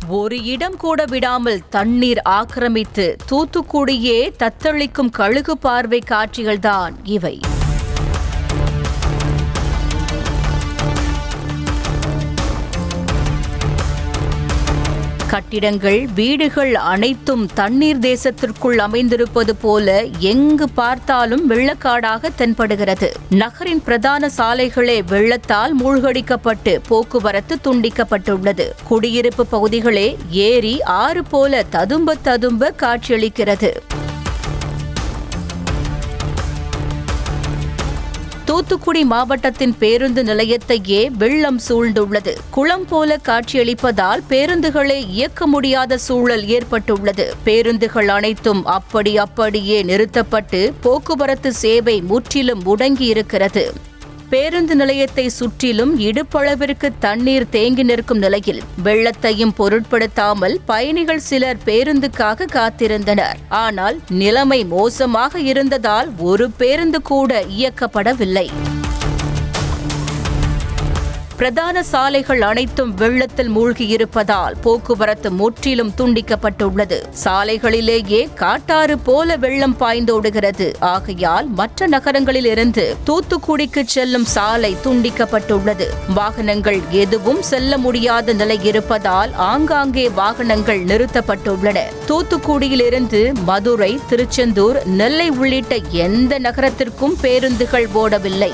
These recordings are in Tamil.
ஒரு இடம் கூட விடாமல் தண்ணீர் ஆக்கிரமித்து தூத்துக்குடியே தத்தளிக்கும் கழுகு பார்வை காட்சிகள்தான் இவை கட்டிடங்கள் வீடுகள் அனைத்தும் தண்ணீர் தேசத்திற்குள் அமைந்திருப்பது போல எங்கு பார்த்தாலும் வெள்ளக்காடாக தென்படுகிறது நகரின் பிரதான சாலைகளே வெள்ளத்தால் மூழ்கடிக்கப்பட்டு போக்குவரத்து துண்டிக்கப்பட்டுள்ளது குடியிருப்பு பகுதிகளே ஏரி ஆறு போல ததும்ப ததும்ப காட்சியளிக்கிறது தூத்துக்குடி மாவட்டத்தின் பேருந்து நிலையத்தையே வெள்ளம் சூழ்ந்துள்ளது குளம் போல காட்சியளிப்பதால் பேருந்துகளை இயக்க முடியாத சூழல் ஏற்பட்டுள்ளது பேருந்துகள் அனைத்தும் அப்படி அப்படியே நிறுத்தப்பட்டு போக்குவரத்து சேவை முற்றிலும் முடங்கியிருக்கிறது பேருந்து நிலையத்தை சுற்றிலும் இடுப்பளவிற்கு தண்ணீர் தேங்கி நிற்கும் நிலையில் வெள்ளத்தையும் பொருட்படுத்தாமல் பயணிகள் சிலர் பேருந்துக்காக காத்திருந்தனர் ஆனால் நிலைமை மோசமாக இருந்ததால் ஒரு பேருந்து கூட இயக்கப்படவில்லை பிரதான சாலைகள் அனைத்தும் வெள்ளத்தில் மூழ்கியிருப்பதால் போக்குவரத்து முற்றிலும் துண்டிக்கப்பட்டுள்ளது சாலைகளிலேயே காட்டாறு போல வெள்ளம் பாய்ந்தோடுகிறது ஆகையால் மற்ற நகரங்களில் இருந்து தூத்துக்குடிக்கு செல்லும் சாலை துண்டிக்கப்பட்டுள்ளது வாகனங்கள் எதுவும் செல்ல முடியாத நிலை இருப்பதால் ஆங்காங்கே வாகனங்கள் நிறுத்தப்பட்டுள்ளன தூத்துக்குடியிலிருந்து மதுரை திருச்செந்தூர் நெல்லை உள்ளிட்ட எந்த நகரத்திற்கும் பேருந்துகள் ஓடவில்லை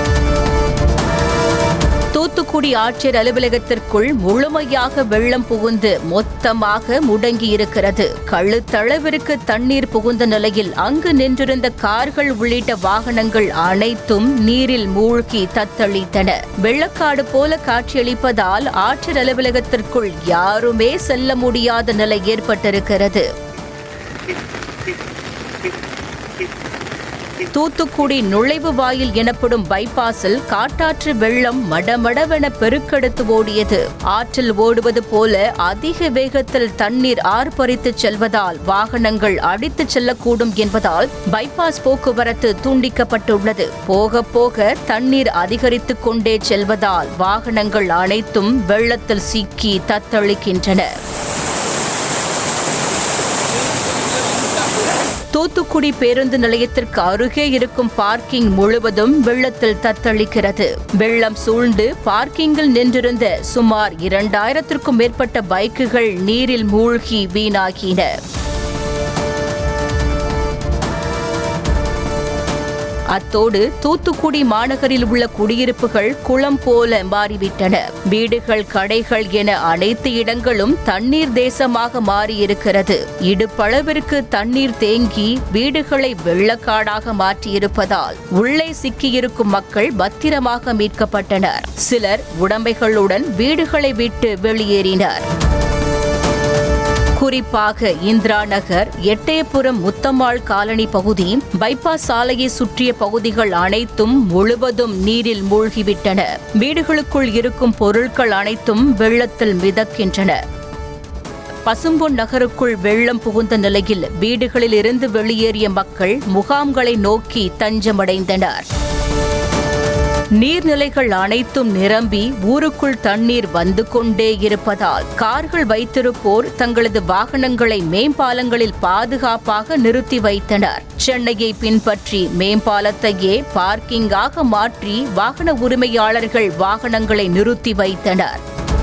தூத்துக்குடி ஆட்சியர் அலுவலகத்திற்குள் முழுமையாக வெள்ளம் புகுந்து மொத்தமாக முடங்கியிருக்கிறது கழுத்தளவிற்கு தண்ணீர் புகுந்த நிலையில் அங்கு நின்றிருந்த கார்கள் உள்ளிட்ட வாகனங்கள் அனைத்தும் நீரில் மூழ்கி தத்தளித்தன வெள்ளக்காடு போல காட்சியளிப்பதால் ஆட்சியர் அலுவலகத்திற்குள் யாருமே செல்ல முடியாத நிலை ஏற்பட்டிருக்கிறது தூத்துக்குடி நுழைவு வாயில் எனப்படும் பைபாஸில் காட்டாற்று வெள்ளம் மடமடவென பெருக்கெடுத்து ஓடியது ஆற்றில் ஓடுவது போல அதிக வேகத்தில் தண்ணீர் ஆர்ப்பரித்து செல்வதால் வாகனங்கள் அடித்துச் செல்லக்கூடும் என்பதால் பைபாஸ் போக்குவரத்து துண்டிக்கப்பட்டுள்ளது போக போக தண்ணீர் அதிகரித்துக் கொண்டே செல்வதால் வாகனங்கள் அனைத்தும் வெள்ளத்தில் சிக்கி தத்தளிக்கின்றன தூத்துக்குடி பேருந்து நிலையத்திற்கு அருகே இருக்கும் பார்க்கிங் முழுவதும் வெள்ளத்தில் தத்தளிக்கிறது வெள்ளம் சூழ்ந்து பார்க்கிங்கில் நின்றிருந்த சுமார் இரண்டாயிரத்திற்கும் மேற்பட்ட பைக்குகள் நீரில் மூழ்கி வீணாகின அத்தோடு தூத்துக்குடி மாநகரில் உள்ள குடியிருப்புகள் குளம் போல மாறிவிட்டன வீடுகள் கடைகள் என அனைத்து இடங்களும் தண்ணீர் தேசமாக மாறியிருக்கிறது இடுப்பளவிற்கு தண்ணீர் தேங்கி வீடுகளை வெள்ளக்காடாக மாற்றியிருப்பதால் உள்ளே சிக்கியிருக்கும் மக்கள் பத்திரமாக மீட்கப்பட்டனர் சிலர் உடமைகளுடன் வீடுகளை விட்டு வெளியேறினர் குறிப்பாக இந்திரா நகர் எட்டயபுரம் முத்தம்மாள் காலனி பகுதி பைபாஸ் சாலையை சுற்றிய பகுதிகள் அனைத்தும் முழுவதும் நீரில் மூழ்கிவிட்டன வீடுகளுக்குள் இருக்கும் பொருட்கள் அனைத்தும் வெள்ளத்தில் மிதக்கின்றன பசும்பொன் நகருக்குள் வெள்ளம் புகுந்த நிலையில் வீடுகளில் இருந்து வெளியேறிய மக்கள் முகாம்களை நோக்கி தஞ்சமடைந்தனர் நீர்நிலைகள் அனைத்தும் நிரம்பி ஊருக்குள் தண்ணீர் வந்து கொண்டே இருப்பதால் கார்கள் வைத்திருப்போர் தங்களது வாகனங்களை மேம்பாலங்களில் பாதுகாப்பாக நிறுத்தி வைத்தனர் சென்னையை பின்பற்றி மேம்பாலத்தையே பார்க்கிங்காக மாற்றி வாகன உரிமையாளர்கள் வாகனங்களை நிறுத்தி வைத்தனர்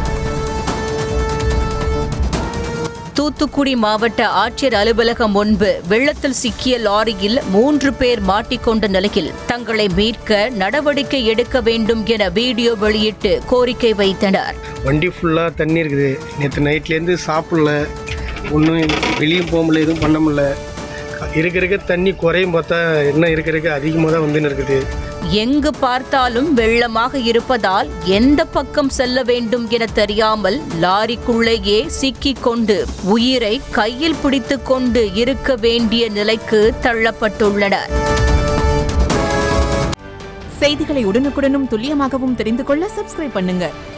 தூத்துக்குடி மாவட்ட ஆட்சியர் அலுவலகம் முன்பு வெள்ளத்தில் சிக்கிய லாரியில் மூன்று பேர் மாட்டிக்கொண்ட நிலையில் தங்களை மீட்க நடவடிக்கை எடுக்க வேண்டும் என வீடியோ வெளியிட்டு கோரிக்கை வைத்தனர் வண்டி ஃபுல்லாக தண்ணி இருக்குது நேற்று நைட்லேருந்து சாப்பிடல ஒன்றும் வெளியும் போக முடியல எதுவும் பண்ண முடியல இருக்க இருக்க தண்ணி குறையும் பார்த்தா என்ன இருக்க இருக்க அதிகமாக தான் வந்துன்னு இருக்குது எங்கு பார்த்தாலும் வெள்ளமாக இருப்பதால் எந்த பக்கம் செல்ல வேண்டும் என தெரியாமல் லாரிக்குள்ளேயே சிக்கிக் கொண்டு உயிரை கையில் பிடித்துக் கொண்டு இருக்க வேண்டிய நிலைக்கு தள்ளப்பட்டுள்ளனர் செய்திகளை உடனுக்குடனும் துல்லியமாகவும் தெரிந்து கொள்ள சப்ஸ்கிரைப் பண்ணுங்க